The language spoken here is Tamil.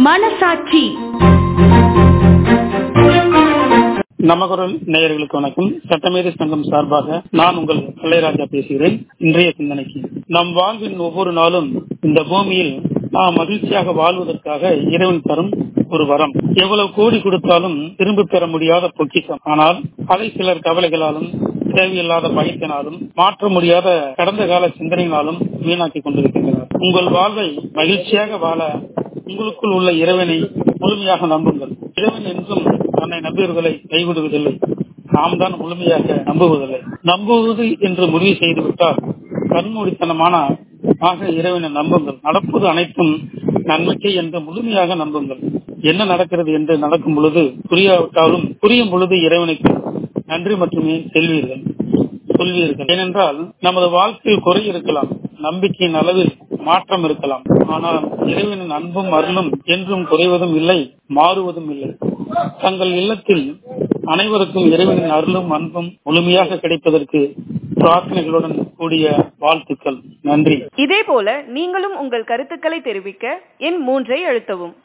மனசாட்சி நமகுரல் நேயர்களுக்கு வணக்கம் சட்டமேதை சங்கம் சார்பாக நான் உங்கள் கலைராஜா பேசுகிறேன் இன்றைய சிந்தனைக்கு நம் வாழ்வின் ஒவ்வொரு நாளும் இந்த பூமியில் நாம் மகிழ்ச்சியாக வாழ்வதற்காக இறைவன் தரும் ஒரு வரம் எவ்வளவு கோடி கொடுத்தாலும் திரும்ப பெற முடியாத பொக்கிஷம் ஆனால் அதை சிலர் கவலைகளாலும் தேவையில்லாத பயத்தினாலும் மாற்ற முடியாத கடந்த கால சிந்தனையினாலும் வீணாக்கி கொண்டிருக்கின்றனர் உங்கள் வாழ்வை மகிழ்ச்சியாக வாழ உங்களுக்குள் உள்ள இறைவனை முழுமையாக நம்புங்கள் இறைவன் என்றும் தன்னை நம்பியவர்களை கைவிடுவதில்லை நாம் தான் முழுமையாக நம்புவதில்லை நம்புவது என்று முடிவு செய்துவிட்டால் கண்மூடித்தனமான ஆக இறைவனை நம்புங்கள் நடப்பது அனைத்தும் நன்மைக்கே என்று முழுமையாக நம்புங்கள் என்ன நடக்கிறது என்று நடக்கும் பொழுது புரியாவிட்டாலும் புரியும் பொழுது இறைவனுக்கு நன்றி மட்டுமே செல்வீர்கள் சொல்வீர்கள் ஏனென்றால் நமது வாழ்க்கையில் குறை இருக்கலாம் நம்பிக்கையின் அளவில் மாற்றம் இருக்கலாம் ஆனால் இறைவனின் அன்பும் அருளும் என்றும் குறைவதும் இல்லை மாறுவதும் இல்லை தங்கள் இல்லத்தில் அனைவருக்கும் இறைவனின் அருளும் அன்பும் முழுமையாக கிடைப்பதற்கு பிரார்த்தனைகளுடன் கூடிய வாழ்த்துக்கள் நன்றி இதேபோல நீங்களும் உங்கள் கருத்துக்களை தெரிவிக்க எண் மூன்றை அழுத்தவும்